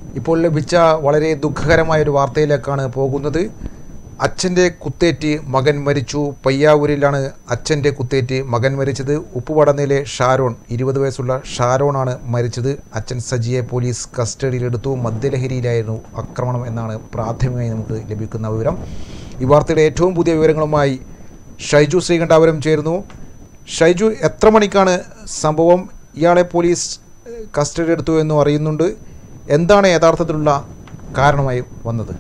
ഇപ്പോൾ ലഭിച്ച വളരെ ദുഃഖകരമായ ഒരു വാർത്തയിലേക്കാണ് പോകുന്നത് അച്ഛൻ്റെ കുത്തേറ്റ് മകൻ മരിച്ചു പയ്യാവൂരിലാണ് അച്ഛൻ്റെ കുത്തേറ്റ് മകൻ മരിച്ചത് ഉപ്പുപടനയിലെ ഷാരോൺ ഇരുപത് വയസ്സുള്ള ഷാരോണാണ് മരിച്ചത് അച്ഛൻ സജിയെ പോലീസ് കസ്റ്റഡിയിലെടുത്തു മദ്യലഹരിയിലായിരുന്നു ആക്രമണം എന്നാണ് പ്രാഥമികമായി നമുക്ക് ലഭിക്കുന്ന വിവരം ഈ വാർത്തയുടെ ഏറ്റവും പുതിയ വിവരങ്ങളുമായി ഷൈജു ശ്രീകണ്ഠാപുരം ചേരുന്നു ഷൈജു എത്ര മണിക്കാണ് സംഭവം ഇയാളെ പോലീസ് ഏഹ്, കസ്റ്റഡി എടുത്തു എന്നും അറിയുന്നുണ്ട് എന്താണ് യഥാർത്ഥത്തിലുള്ള കാരണമായി വന്നത്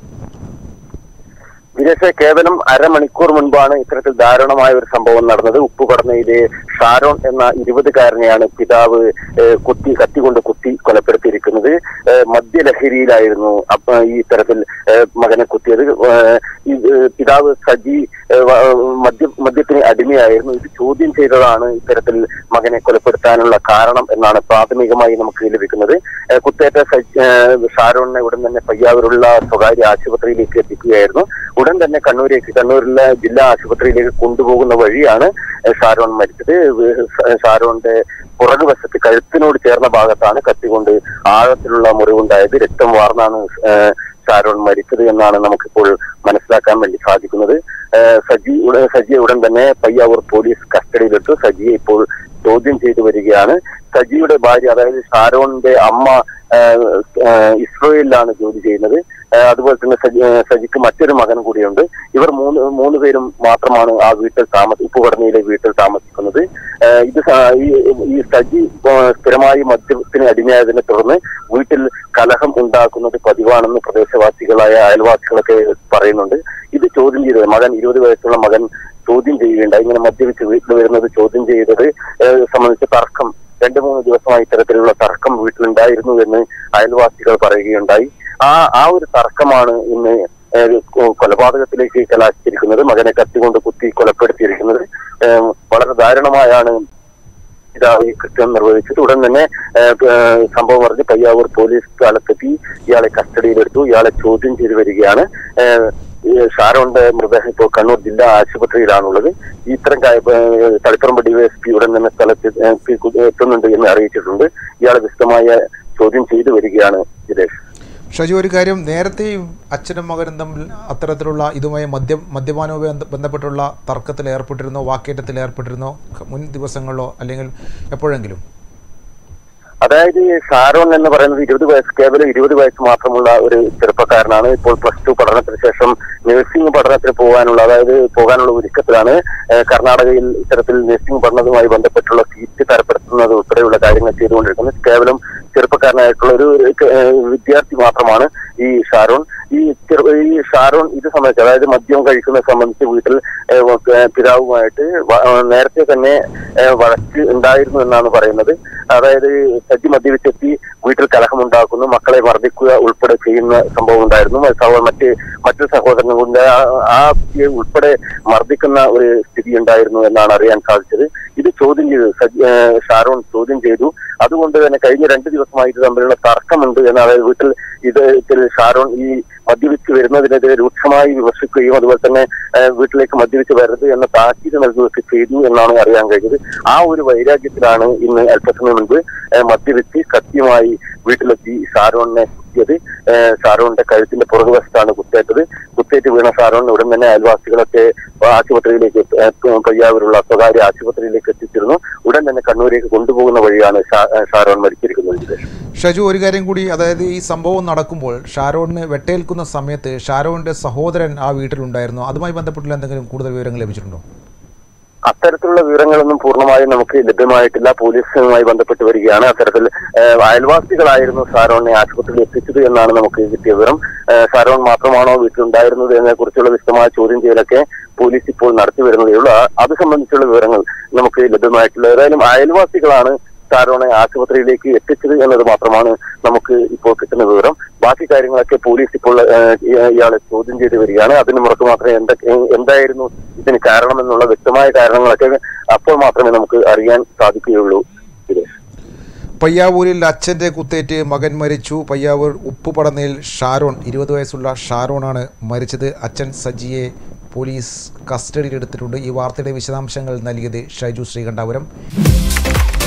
വിദേശ കേവലം അരമണിക്കൂർ മുൻപാണ് ഇത്തരത്തിൽ ദാരുണമായ ഒരു സംഭവം നടന്നത് ഉപ്പുപടനയിലെ ഷാരോൺ എന്ന ഇരുപതുകാരനെയാണ് പിതാവ് ഏഹ്, കുത്തി കത്തികൊണ്ട് കുത്തി കൊലപ്പെടുത്തിയിരിക്കുന്നത് ഏഹ്, മദ്യലഹരിയിലായിരുന്നു അപ്പ ഈ ഇത്തരത്തിൽ ഏഹ്, മകനെ കുത്തിയത് ഏഹ്, ഈ ഏഹ്, പിതാവ് സജി ഏഹ്, വ- മദ്യ മദ്യത്തിന് അടിമയായിരുന്നു ഇത് ചോദ്യം ചെയ്തതാണ് ഇത്തരത്തിൽ മകനെ കൊലപ്പെടുത്താനുള്ള കാരണം എന്നാണ് പ്രാഥമികമായി നമുക്ക് ലഭിക്കുന്നത് ഏഹ്, കുത്തേറ്റ സജി- ഏഹ്, ഷാരോണിനെ ഉടൻ തന്നെ പയ്യാവൂരുള്ള സ്വകാര്യ ആശുപത്രിയിലേക്ക് എത്തിക്കുകയായിരുന്നു ഉടൻ തന്നെ കണ്ണൂരേക്ക് കണ്ണൂരിലെ ജില്ലാ ആശുപത്രിയിലേക്ക് കൊണ്ടുപോകുന്ന വഴിയാണ് ഏഹ്, ഷാരോൺ മരിച്ചത് ഏഹ്, ഷ- ഷാരോണിന്റെ പുറകുവശത്ത് കഴുത്തിനോട് ചേർന്ന ഭാഗത്താണ് കത്തികൊണ്ട് ആഴത്തിലുള്ള മുറിവുണ്ടായത് രക്തം വാർന്നാണ് ഏഹ്, ഷാരോൺ മരിച്ചത് എന്നാണ് നമുക്കിപ്പോൾ മനസ്സിലാക്കാൻ വേണ്ടി സാധിക്കുന്നത് ഏഹ്, സജി ഉടൻ സജിയെ ഉടൻ തന്നെ പയ്യാവൂർ പോലീസ് കസ്റ്റഡിയിലെടുത്തു സജിയെ ഇപ്പോൾ ചോദ്യം ചെയ്തു വരികയാണ് സജിയുടെ ഭാര്യ അതായത് ഷാരോണിന്റെ അമ്മ ഏഹ്, ഏഹ്, ഇസ്രോയിലാണ് ജോലി ചെയ്യുന്നത് ഏഹ്, അതുപോലെ തന്നെ സജി ഏഹ്, സജിക്ക് മറ്റൊരു മകൻ കൂടിയുണ്ട് ഇവർ മൂന്ന് മൂന്ന് പേരും മാത്രമാണ് ആ വീട്ടിൽ താമസ ഉപ്പുപടനയിലെ വീട്ടിൽ താമസിക്കുന്നത് ഏഹ്, ഇത് സ- ഈ- ഈ സജി ഏഹ്, സ്ഥിരമായി മദ്യത്തിന് അടിമയായതിനെ തുടർന്ന് വീട്ടിൽ കലഹം ഉണ്ടാക്കുന്നത് പതിവാണെന്ന് പ്രദേശവാസികളായ അയൽവാസികളൊക്കെ പറയുന്നുണ്ട് ഇത് ചോദ്യം ചെയ്തത് മകൻ ഇരുപത് വയസ്സുള്ള മകൻ ചോദ്യം ചെയ്യുകയുണ്ടായി ഇങ്ങനെ മദ്യപിച്ച് വീട്ടിൽ വരുന്നത് ചോദ്യം ചെയ്തത് ഏഹ്, സംബന്ധിച്ച് തർക്കം രണ്ടു മൂന്ന് ദിവസമായി ഇത്തരത്തിലുള്ള തർക്കം വീട്ടിലുണ്ടായിരുന്നു എന്ന് അയൽവാസികൾ പറയുകയുണ്ടായി ആ ആ ഒരു തർക്കമാണ് ഇന്ന് ഏഹ്, കൊ- കൊലപാതകത്തിലേക്ക് കലാശിച്ചിരിക്കുന്നത് മകനെ കത്തികൊണ്ട് കുത്തി കൊലപ്പെടുത്തിയിരിക്കുന്നത് ഏഹ്, വളരെ ദാരുണമായാണ് പിതാവ് ഈ കൃത്യം നിർവഹിച്ചത് ഉടൻ തന്നെ ഏഹ്, ഏഹ്, സംഭവം പറഞ്ഞ് പയ്യാവൂർ പോലീസ് സ്ഥലത്തെത്തി ഇയാളെ കസ്റ്റഡിയിലെടുത്തു ഇയാളെ ചോദ്യം ചെയ്തു വരികയാണ് ഏഹ്, ഈ ഷാരോന്റെ മൃതദേഹം ഇപ്പോൾ കണ്ണൂർ ജില്ലാ ആശുപത്രിയിലാണുള്ളത് ഇത്തരം കാ- ഏഹ്, തളിപ്പറമ്പ് ഡിവൈഎസ്പി ഉടൻ തന്നെ സ്ഥലത്ത് ഏഹ്, എത്തി- എത്തുന്നുണ്ട് എന്ന് അറിയിച്ചിട്ടുണ്ട് ഇയാളെ വിശദമായ ചോദ്യം ചെയ്തു വരികയാണ് ജിതേഷ് ഷജു ഒരു കാര്യം നേരത്തെയും അച്ഛനും മകനും തമ്മിൽ അത്തരത്തിലുള്ള ഇതുമായി മദ്യം മദ്യപാനവുമായി ബന്ധ- ബന്ധപ്പെട്ടുള്ള തർക്കത്തിൽ ഏർപ്പെട്ടിരുന്നോ വാക്കേറ്റത്തിൽ ഏർപ്പെട്ടിരുന്നോ മുൻ ദിവസങ്ങളിലോ അല്ലെങ്കിൽ എപ്പോഴെങ്കിലും അതായത് ഈ ഷാരോൺ എന്ന് പറയുന്നത് ഇരുപത് വയസ്സ് കേവലം ഇരുപത് വയസ്സ് മാത്രമുള്ള ഒരു ചെറുപ്പക്കാരനാണ് ഇപ്പോൾ പ്ലസ് ടു പഠനത്തിന് ശേഷം നഴ്സിംഗ് പഠനത്തിന് പോകാനുള്ള അതായത് പോകാനുള്ള ഒരുക്കത്തിലാണ് ഏഹ് കർണാടകയിൽ ഇത്തരത്തിൽ നഴ്സിംഗ് പഠനവുമായി ബന്ധപ്പെട്ടുള്ള സീറ്റ് തരപ്പെടുത്തുന്നത് ഉൾപ്പെടെയുള്ള കാര്യങ്ങൾ ചെയ്തുകൊണ്ടിരിക്കുന്നത് കേവലം ചെറുപ്പക്കാരനായിട്ടുള്ള ഒരു ഏഹ് വിദ്യാർത്ഥി മാത്രമാണ് ഈ ഷാരോൺ ഈ ചെറു- ഈ ഷാരോൺ ഇത് സംബന്ധിച്ച് അതായത് മദ്യം കഴിക്കുന്നത് സംബന്ധിച്ച് വീട്ടിൽ ഏഹ് വ- ഏഹ് പിതാവുമായിട്ട് വ- ഏഹ് നേരത്തെ തന്നെ ഏഹ് വഴക്ക് ഉണ്ടായിരുന്നു എന്നാണ് പറയുന്നത് അതായത് സജ്ജി മദ്യപിച്ചെത്തി വീട്ടിൽ കലഹമുണ്ടാക്കുന്നു മക്കളെ മർദ്ദിക്കുക ഉൾപ്പെടെ ചെയ്യുന്ന സംഭവം ഉണ്ടായിരുന്നു സഹോ- മറ്റ് മറ്റു സഹോദരൻ കൊണ്ട് ആ- ആ കുട്ടിയെ ഉൾപ്പെടെ മർദ്ദിക്കുന്ന ഒരു സ്ഥിതി ഉണ്ടായിരുന്നു എന്നാണ് അറിയാൻ സാധിച്ചത് ഇത് ചോദ്യം ചെയ്തു സജ്- ഏഹ് ഷാരോൺ ചോദ്യം ചെയ്തു അതുകൊണ്ട് തന്നെ കഴിഞ്ഞ രണ്ട് ദിവസമായി ഇത് തമ്മിലുള്ള തർക്കമുണ്ട് എന്ന് അതായത് വീട്ടിൽ ഇത് ഇതിൽ ഷാരോൺ ഈ മദ്യപിച്ച് വരുന്നതിനെതിരെ രൂക്ഷമായി വിമർശിക്കുകയും അതുപോലെ തന്നെ ഏഹ് വീട്ടിലേക്ക് മദ്യപിച്ച് വരരുത് എന്ന താക്കീത് നൽകുകയൊക്കെ ചെയ്തു എന്നാണ് അറിയാൻ കഴിഞ്ഞത് ആ ഒരു വൈരാഗ്യത്തിലാണ് ഇന്ന് അല്പസമയം മുൻപ് ഏഹ് മദ്യപിച്ച് കത്തിയുമായി വീട്ടിലെത്തി ഷാരോണിനെ കുത്തിയത് ഏഹ് ഷാരോണിന്റെ കഴുത്തിന്റെ പുറകുവശത്താണ് കുത്തേറ്റത് കുത്തേറ്റ് വീണ ഷാരോണിനെ ഉടൻ തന്നെ അയൽവാസികളൊക്കെ ആശുപത്രിയിലേക്ക് ഏഹ് പയ്യാവൂരുള്ള സ്വകാര്യ ആശുപത്രിയിലേക്ക് എത്തിച്ചിരുന്നു ഉടൻ തന്നെ കണ്ണൂരേക്ക് കൊണ്ടുപോകുന്ന വഴിയാണ് ഷാ- ഏഹ് ഷാരോൺ മരിച്ചിരിക്കുന്നത് ജിതേഷ്. ഷജു ഒരു കാര്യം കൂടി അതായത് ഈ സംഭവം നടക്കുമ്പോൾ ഷാരോണിന് വെട്ടേൽക്കുന്ന സമയത്ത് ഷാരോണിൻ്റെ സഹോദരൻ ആ വീട്ടിലുണ്ടായിരുന്നു അതുമായി ബന്ധപ്പെട്ടുള്ള എന്തെങ്കിലും കൂടുതൽ വിവരങ്ങൾ ലഭിച്ചിട്ടുണ്ടോ അത്തരത്തിലുള്ള വിവരങ്ങളൊന്നും പൂർണ്ണമായും നമുക്ക് ലഭ്യമായിട്ടില്ല പോലീസുമായി ബന്ധപ്പെട്ട് വരികയാണ് അത്തരത്തിൽ ഏഹ്, അയൽവാസികളായിരുന്നു ഷാരോണിനെ ആശുപത്രിയിൽ എത്തിച്ചത് എന്നാണ് നമുക്ക് കിട്ടിയ വിവരം ഏഹ്, ഷാരോൺ മാത്രമാണോ വീട്ടിലുണ്ടായിരുന്നത് എന്നതിനെ കുറിച്ചുള്ള വിശദമായ ചോദ്യം ചെയ്യലൊക്കെ പോലീസ് ഇപ്പോൾ നടത്തി വരുന്നതേ ഉള്ളൂ ആ- അത് സംബന്ധിച്ചുള്ള വിവരങ്ങൾ നമുക്ക് ലഭ്യമായിട്ടില്ല ഏതായാലും അയൽവാസികളാണ് ഷാരോണെ ആശുപത്രിയിലേക്ക് എത്തിച്ചത് എന്നത് മാത്രമാണ് നമുക്ക് ഇപ്പോൾ കിട്ടുന്ന വിവരം ബാക്കി കാര്യങ്ങളൊക്കെ പോലീസ് ഇപ്പോൾ ഏഹ്, ഇയ- ഇയാളെ ചോദ്യം ചെയ്ത് വരികയാണ് അതിന് മുറക്ക് മാത്രമേ എന്തൊക്കെ എന്തായിരുന്നു ഇതിന് കാരണമെന്നുള്ള വ്യക്തമായ കാരണങ്ങളൊക്കെ അപ്പോൾ മാത്രമേ നമുക്ക് അറിയാൻ സാധിക്കുകയുള്ളൂ സുരേഷ് പയ്യാവൂരിൽ അച്ഛൻ്റെ കുത്തേറ്റ് മകൻ മരിച്ചു പയ്യാവൂർ ഉപ്പുപടനയിൽ ഷാരോൺ ഇരുപത് വയസ്സുള്ള ഷാരോണാണ് മരിച്ചത് അച്ഛൻ സജിയെ പോലീസ് കസ്റ്റഡിയിലെടുത്തിട്ടുണ്ട് ഈ വാർത്തയുടെ വിശദാംശങ്ങൾ നൽകിയത് ഷൈജു ശ്രീകണ്ഠാപുരം